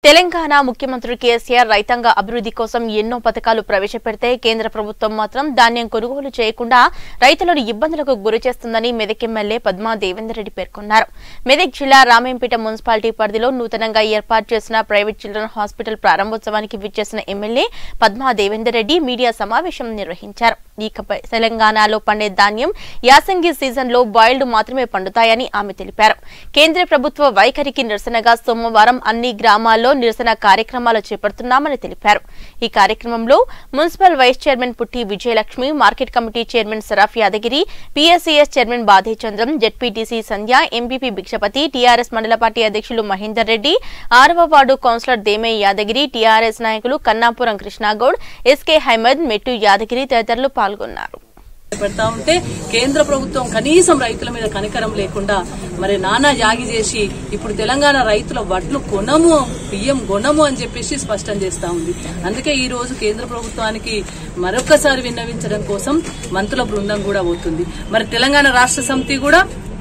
తెలంగాణ ముఖ్యమంత్రి కేసీఆర్ రైతాంగ అభివృద్ధి కోసం ఎన్నో పథకాలు ప్రవేశపెడితే కేంద్ర ప్రభుత్వం మాత్రం ధాన్యం కొనుగోలు చేయకుండా రైతులను ఇబ్బందులకు గురి చేస్తుందని మెదక్ ఎమ్మెల్యే పద్మా దేవేందర్ రెడ్డి పేర్కొన్నారు మెదక్ జిల్లా రామేంపేట మున్సిపాలిటీ పరిధిలో నూతనంగా ఏర్పాటు చేసిన ప్రైవేట్ చిల్డ్రన్ హాస్పిటల్ ప్రారంభోత్సవానికి విచ్చేసిన ఎమ్మెల్యే పద్మా దేవేందర్ రెడ్డి మీడియా సమావేశం నిర్వహించారు ఇకపై తెలంగాణలో పండే ధాన్యం యాసంగి సీజన్లో బాయిల్డ్ మాత్రమే పండుతాయని ఆమె తెలిపారు కేంద్ర ప్రభుత్వ వైఖరికి నిరసనగా సోమవారం అన్ని గ్రామాల్లో నిరసన కార్యక్రమాలు చేపడుతున్నామని తెలిపారు ఈ కార్యక్రమంలో municipal vice chairman Putti Vijayalakshmi market committee chairman Saraf Yadagiri PSCS chairman Badhe Chandram ZPTC Sandhya MPP Bhikshapathi TRS మండల పార్టీ అధ్యక్షులు మహేందర్ రెడ్డి ఆరవ ward councillor Deme Yadagiri TRS నాయకులు కన్నాపురం కృష్ణాగౌడ్ ఎస్కే హైమద్ మెట్టు యాదగిరి తదితరులు పాల్గొన్నారు పెడతా ఉంటే కేంద్ర ప్రభుత్వం కనీసం రైతుల మీద కనికరం లేకుండా మరి నానా యాగి చేసి ఇప్పుడు తెలంగాణ రైతుల వడ్లు కొనము బియ్యం కొనము అని చెప్పేసి స్పష్టం చేస్తా ఉంది అందుకే ఈ రోజు కేంద్ర ప్రభుత్వానికి మరొకసారి విన్నవించడం కోసం మంత్రుల బృందం కూడా పోతుంది మరి తెలంగాణ రాష్ట్ర సమితి కూడా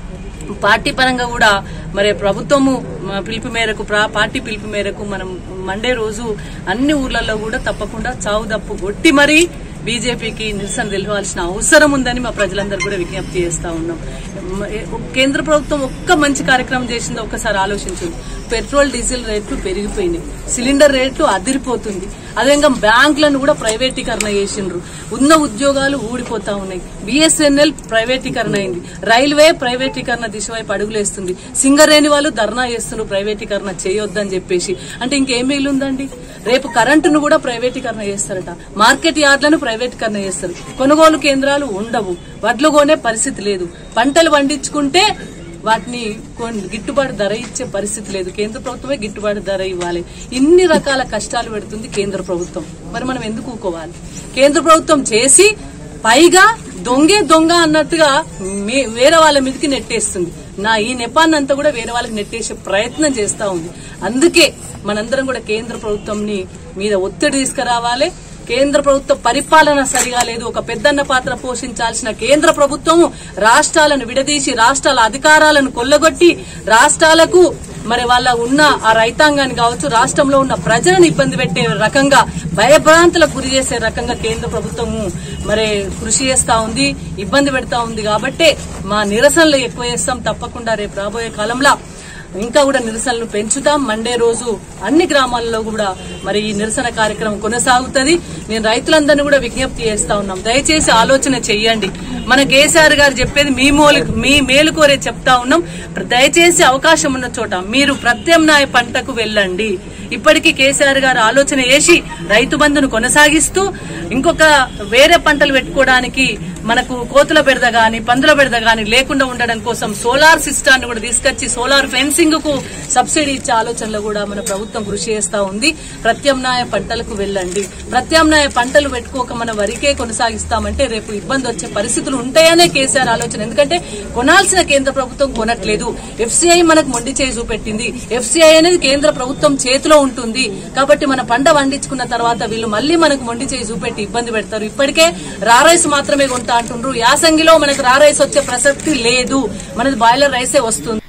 పార్టీ పరంగా కూడా మరి ప్రభుత్వము మ, పిలుపు మేరకు ప్రా- పార్టీ పిలుపు మేరకు మనం మండే రోజు అన్ని ఊర్లలో కూడా తప్పకుండా చావు దప్పు కొట్టి మరీ బీజేపీకి నిరసన తెలియాల్సిన అవసరం ఉందని మా ప్రజలందరూ కూడా విజ్ఞప్తి చేస్తా ఉన్నాం మ, ఏ- కేంద్ర ప్రభుత్వం ఒక్క మంచి కార్యక్రమం చేసిందో ఒక్కసారి ఆలోచించండి పెట్రోల్ డీజిల్ రేట్లు పెరిగిపోయినాయి సిలిండర్ రేట్లు అదిరిపోతుంది అదేవిధంగా బ్యాంకులను కూడా ప్రైవేటీకరణ చేసిండ్రు ఉన్న ఉద్యోగాలు ఊడిపోతా ఉన్నాయి బిఎస్ఎన్ఎల్ ప్రైవేటీకరణ అయింది రైల్వే ప్రైవేటీకరణ దిశ వైపు అడుగులేస్తుంది సింగరేణి వాళ్ళు ధర్నా చేస్తున్నారు ప్రైవేటీకరణ చేయొద్దని చెప్పేసి అంటే ఇంకేం మిగిలిందండి రేపు కరెంటును కూడా ప్రైవేటీకరణ చేస్తారట మార్కెట్ యార్డ్లను ప్రైవేటీకరణ చేస్తారు కొనుగోలు కేంద్రాలు ఉండవు వడ్లు కొనే పరిస్థితి లేదు పంటలు పండించుకుంటే వాటిని కొన్- గిట్టుబాటు ధర ఇచ్చే పరిస్థితి లేదు కేంద్ర ప్రభుత్వమే గిట్టుబాటు ధర ఇవ్వాలి ఇన్ని రకాల కష్టాలు పెడుతుంది కేంద్ర ప్రభుత్వం మరి మనం ఎందుకు ఊకోవాలి కేంద్ర ప్రభుత్వం చేసి పైగా దొంగే దొంగ అన్నట్టుగా మే- వేరే వాళ్ళ మీదకి నెట్టేస్తుంది నా ఈ నెపాన్ని అంతా కూడా వేరే వాళ్ళకి నెట్టేసే ప్రయత్నం చేస్తా ఉంది అందుకే మనందరం కూడా కేంద్ర ప్రభుత్వంని మీద ఒత్తిడి తీసుకురావాలి కేంద్ర ప్రభుత్వ పరిపాలన సరిగా లేదు ఒక పెద్దన్న పాత్ర పోషించాల్సిన కేంద్ర ప్రభుత్వము రాష్ట్రాలను విడదీసి రాష్ట్రాల అధికారాలను కొల్లగొట్టి రాష్ట్రాలకు మరి వాళ్ళ ఉన్న ఆ రైతాంగాన్ని కావచ్చు రాష్ట్రంలో ఉన్న ప్రజలను ఇబ్బంది పెట్టే రకంగా భయభ్రాంతులకు గురి చేసే రకంగా కేంద్ర ప్రభుత్వము మరి కృషి చేస్తా ఉంది ఇబ్బంది పెడతా ఉంది కాబట్టే మా నిరసనలు ఎక్కువ చేస్తాం తప్పకుండా రేపు రాబోయే కాలంలో ఇంకా కూడా నిరసనలు పెంచుతాం మండే రోజు అన్ని గ్రామాల్లో కూడా మరి ఈ నిరసన కార్యక్రమం కొనసాగుతుంది నేను రైతులందరినీ కూడా విజ్ఞప్తి చేస్తా ఉన్నాం దయచేసి ఆలోచన చెయ్యండి మన కేసీఆర్ గారు చెప్పేది మీ మూల మీ మేలు కోరే చెప్తా ఉన్నాం దయచేసి అవకాశం ఉన్న చోట మీరు ప్రత్యామ్నాయ పంటకు వెళ్ళండి ఇప్పటికీ కేసీఆర్ గారు ఆలోచన చేసి రైతు బంధును కొనసాగిస్తూ ఇంకొక వేరే పంటలు పెట్టుకోవడానికి మనకు కోతుల బెడద గాని పందుల బెడద గాని లేకుండా ఉండడం కోసం సోలార్ సిస్టాన్ని కూడా తీసుకొచ్చి సోలార్ ఫెన్సింగ్ కు సబ్సిడీ ఇచ్చే ఆలోచనలో కూడా మన ప్రభుత్వం కృషి చేస్తా ఉంది ప్రత్యామ్నాయ పంటలకు వెళ్ళండి ప్రత్యామ్నాయ పంటలు పెట్టుకోక మన వరికే కొనసాగిస్తామంటే రేపు ఇబ్బంది వచ్చే పరిస్థితులు ఉంటాయనే కేసీఆర్ ఆలోచన ఎందుకంటే కొనాల్సిన కేంద్ర ప్రభుత్వం కొనట్లేదు ఎఫ్సీఐ మనకు మొండి చేయి చూపెట్టింది ఎఫ్సీఐ అనేది కేంద్ర ప్రభుత్వం చేతిలో ఉంటుంది కాబట్టి మన పంట పండించుకున్న తర్వాత వీళ్ళు మళ్ళీ మనకు మొండి చేయి చూపెట్టి ఇబ్బంది పెడతారు ఇప్పటికే రారైస్ మాత్రమే కొంటా అంటుండ్రు యాసంగిలో మనకు రారైస్ వచ్చే ప్రసక్తి లేదు మనది బాయిలర్ రైసే వస్తుంది